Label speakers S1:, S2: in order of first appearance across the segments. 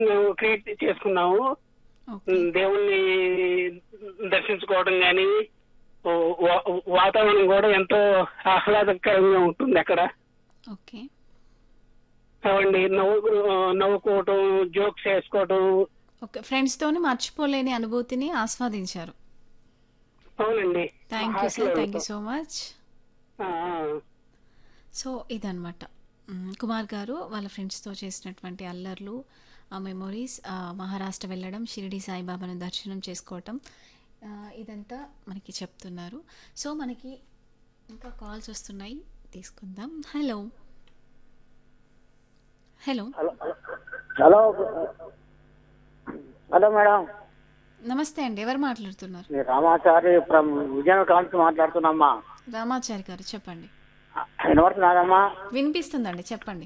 S1: మేము క్రియేట్ చేసుకున్నాము
S2: ఓకే
S1: దేవుణ్ణి దర్శించుకోవడం కానీ వాతావరణం కూడా ఎంతో ఆహ్లాదకరంగా ఉంటుంది అక్కడ
S2: ఓకే
S1: అవండి నవ్వు నవ్వుకోవటం జోక్స్ వేసుకోవటం
S2: ఓకే ఫ్రెండ్స్తోని మర్చిపోలేని అనుభూతిని ఆస్వాదించారు
S1: అవునండి
S2: thank you sir thank you so much
S1: ఆ, ఆ.
S2: సో ఇదనమాట మ్, కుమార్ గారు వాళ్ళ ఫ్రెండ్స్తో చేసినటువంటి అల్లర్లు ఆ మెమొరీస్ మహారాష్ట్ర వెళ్ళడం షిరిడి సాయిబాబాను దర్శనం చేసుకోవటం ఆ, ఇదంతా మనకి చెప్తున్నారు సో మనకి ఇంకా కాల్స్ వస్తున్నాయి తీసుకుందాం hello hello
S3: hello hello hello madam
S2: నమస్తే అండి ఎవరు మాట్లాడుతున్నారు
S3: నేను రామాచారి ఫ్రమ్ విజయనగరం కాన్స్ మాట్లాడుతున్నామ్మా
S2: రామాచారి గారు చెప్పండి
S3: వినపడుతున్నారమ్మా
S2: వినిపిస్తుందండి చెప్పండి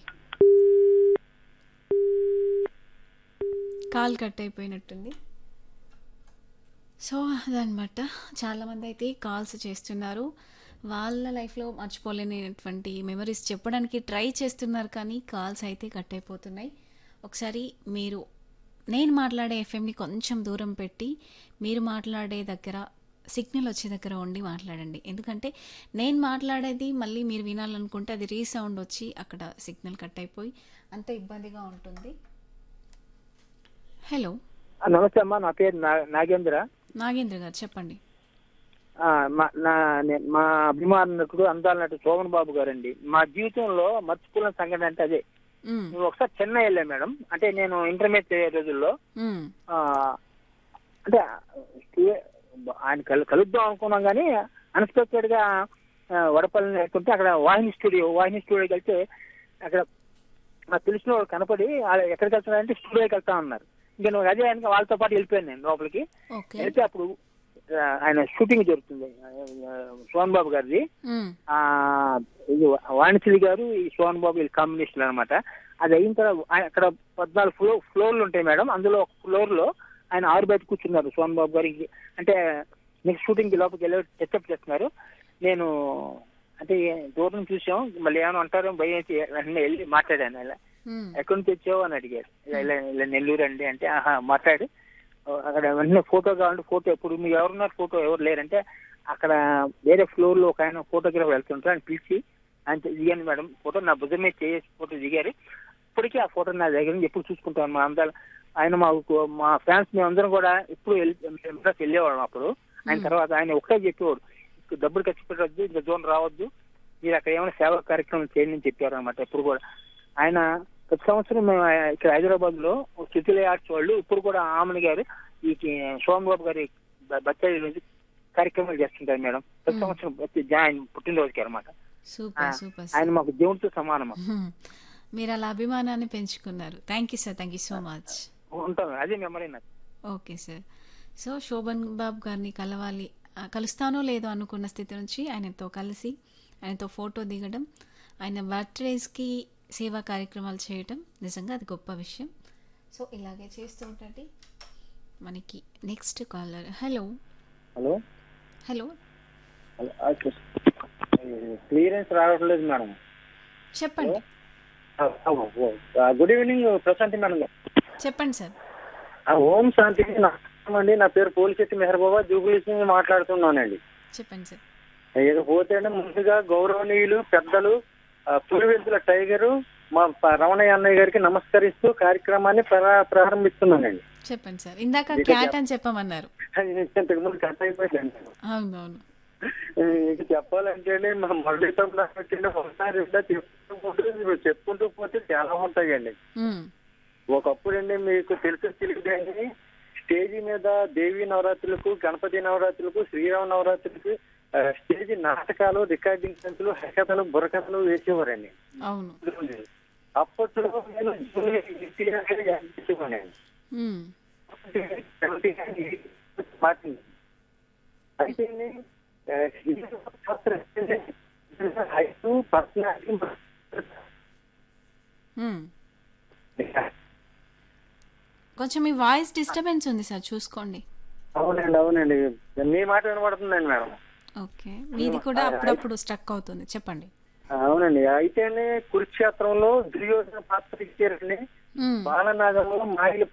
S2: కాల్ కట్ అయిపోయినట్టుంది సో అదనమాట చాలామంది అయితే కాల్స్ చేస్తున్నారు వాళ్ళ లైఫ్లో మర్చిపోలేనటువంటి మెమరీస్ చెప్పడానికి ట్రై చేస్తున్నారు కానీ కాల్స్ అయితే కట్ అయిపోతున్నాయి ఒకసారి మీరు నేను మాట్లాడే ఎఫ్ఎంని కొంచెం దూరం పెట్టి మీరు మాట్లాడే దగ్గర సిగ్నల్ వచ్చే దగ్గర ఉండి మాట్లాడండి ఎందుకంటే నేను మాట్లాడేది మళ్ళీ మీరు వినాలనుకుంటే అది రీసౌండ్ వచ్చి అక్కడ సిగ్నల్ కట్ అయిపోయి అంత ఇబ్బందిగా ఉంటుంది హలో
S3: నమస్తే అమ్మా నా పేరు నా- నాగేంద్ర
S2: నాగేంద్ర గారు చెప్పండి
S3: ఆ, మా నా- నే- మా అభిమాన నటుడు అందాల నటుడు శోభన్ బాబు గారండి మా జీవితంలో మర్చిపోలేని సంఘటన అంటే అదే
S2: మ్,
S3: నేను ఒకసారి చెన్నై వెళ్ళాను మేడం అంటే నేను ఇంటర్మీడియట్ చదివే రోజుల్లో
S2: మ్,
S3: ఆ, అంటే ఏ- ఆయన కలు కలుద్దాం అనుకున్నాం కానీ అన్ఎక్స్పెక్టెడ్ గా ఆ, వడపల్లి వెళ్తుంటే అక్కడ వాహిని స్టూడియో వాహిని స్టూడియోకి వెళ్తే అక్కడ నాకు తెలిసిన వాళ్ళు కనపడి వాళ్ళు ఎక్కడికి వెళ్తున్నారంటే స్టూడియోకి వెళ్తా ఉన్నారు ఇంకా నువ్వు అదే ఆయన వాళ్ళతో పాటు వెళ్ళిపోయాను నేను లోపలికి
S2: ఓకే
S3: వెళ్తే అప్పుడు ఆ, ఆయన షూటింగ్ జరుగుతుంది ఆ, సోహన్ బాబు గారిది
S2: మ్,
S3: ఆ ఇది వాణిశ్రీ గారు ఈ సోహన్ బాబు వీళ్ళ కాంబినేషన్ అనమాట అది అయిన తర్వాత ఆయన అక్కడ పద్నాలుగు ఫ్లో ఫ్లోర్లు ఉంటాయి మేడం అందులో ఒక ఫ్లోర్ లో ఆయన ఆరు బయట కూర్చున్నారు సోహన్ బాబు గారికి అంటే నెక్స్ట్ షూటింగ్ కి లోపలికి వెళ్ళి టచ్అప్ చేస్తున్నారు నేను అంటే దూరం నుంచి చూసాం మళ్ళీ ఏమైనా అంటారో భయం వేసి వెంటనే వెళ్ళి మాట్లాడాను ఇలా
S2: మ్,
S3: ఎక్కడి నుంచి వచ్చావు అని అడిగారు ఇలా ఇలా ఇలా నెల్లూరు అండి అంటే ఆహా మాట్లాడి అక్కడ వెంటనే ఫోటో కావాలంటే ఫోటో ఎప్పుడు మీరు ఎవరున్నారు ఫోటో ఎవరు లేరంటే అక్కడ వేరే ఫ్లోర్ లో ఒక ఆయన ఫోటోగ్రాఫర్ వెళ్తుంటారు ఆయన పిలిచి ఆయన దిగాను మేడం ఫోటో నా భుజం మీద చేసి ఫోటో దిగారు ఇప్పటికీ ఆ ఫోటో నా దగ్గర నుంచి ఎప్పుడు చూసుకుంటాను మా అందరం ఆయన మాకు మా ఫ్యాన్స్ మేమందరం కూడా ఇప్పుడు మెడ్రాస్ వెళ్ళేవాళ్ళం అప్పుడు ఆయన తర్వాత ఆయన ఒకటే చెప్పేవాడు "ఇక్కడ డబ్బులు ఖర్చు పెట్టవద్దు ఇంకా జోన్ రావద్దు మీరు అక్కడ ఏమైనా సేవా కార్యక్రమం చేయండి అని చెప్పారు అనమాట ఎప్పుడు కూడా ఆయన ప్రతి సంవత్సరం మేము ఆ- ఇక్కడ హైదరాబాద్ లో చితిలే ఆర్ట్స్ వాళ్ళు ఇప్పుడు కూడా ఆమెని గారు ఈ సోమన్ బాబు గారి బర్త్డే రోజు కార్యక్రమాలు చేస్తుంటారు మేడం ప్రతి సంవత్సరం ప్రతి జా- ఆయన పుట్టినరోజుకి అనమాట
S2: సూపర్ సూపర్
S3: ఆయన మాకు దేవుడితో సమానం
S2: మ్, మీరు అలా అభిమానాన్ని పెంచుకున్నారు thank you sir thank you so much
S3: ఉంటాం అదే మెమరీ నాకు
S2: okay sir so Sobhan Babu గారిని కలవాలి ఆ, కలుస్తానో లేదో అనుకున్న స్థితి నుంచి ఆయనతో కలిసి ఆయనతో ఫోటో దిగడం ఆయన బర్త్డేస్కి సేవా కార్యక్రమాలు చేయడం నిజంగా అది గొప్ప విషయం సో ఇలాగే చేస్తూ ఉండండి మనకి next caller hello
S3: hello
S2: hello
S3: clearance రావట్లేదు మేడం
S2: చెప్పండి
S3: గుడ్ ఈవినింగ్ ప్రశాంతి మేడం
S2: చెప్పండి సార్
S3: ఓం శాంతి అండి నా పేరు పోలిశెట్టి మెహర్బాబా జూబిలీస్ నుంచి మాట్లాడుతున్నానండి
S2: చెప్పండి సార్
S3: ఇకపోతే ముందుగా గౌరవనీయులు పెద్దలు ఆ, పులివెందుల టైగరు మా ప- రమణయ్య అన్నయ్య గారికి నమస్కరిస్తూ కార్యక్రమాన్ని ప్రా- ప్రారంభిస్తున్నానండి
S2: చెప్పండి సార్ ఇందాక క్యాట్ అని చెప్పమన్నారు
S3: ఇంతకు ముందు కట్ అయిపోయిందండి
S2: అవునవును
S3: ఇక చెప్పాలంటే మా మళ్ళీతో ఒకసారి రెండో చెప్పుకుంటూ పోతే చెప్పుకుంటూ పోతే చాలా ఉంటాయండి
S2: మ్,
S3: ఒకప్పుడండి మీకు తెలుసు తెలియదండి స్టేజీ మీద దేవి నవరాత్రులకు గణపతి నవరాత్రులకు శ్రీరామ నవరాత్రులకు ఆ, స్టేజ్ నాటకాలు రికార్డింగ్ సంచులు హరికథలు బుర్రకథలు వేసేవారండి
S2: అవును
S3: అప్పట్లో నేను జూనియర్ ఎన్టీఆర్ గారి యాక్టివ్గానండి.
S2: మ్,
S3: సెవెంటీ నైన్ పార్టీ అయితే ఆ, హీరో పాత్ర హైట్ పర్సనాలిటీ
S2: మ్. కొంచెం మీ వాయిస్ డిస్టర్బెన్స్ ఉంది సార్ చూసుకోండి
S3: అవునండి అవునండి మీ మాట వినబడుతుందండి మేడం
S2: ఓకే మీది కూడా అప్పుడప్పుడు స్ట్రక్ అవుతుంది చెప్పండి
S3: అవునండి అయితేనే కురుక్షేత్రంలో దుర్యోధన పాత్ర ఇచ్చారండి
S2: మ్మ్.
S3: బాలనాగంలో మాయిల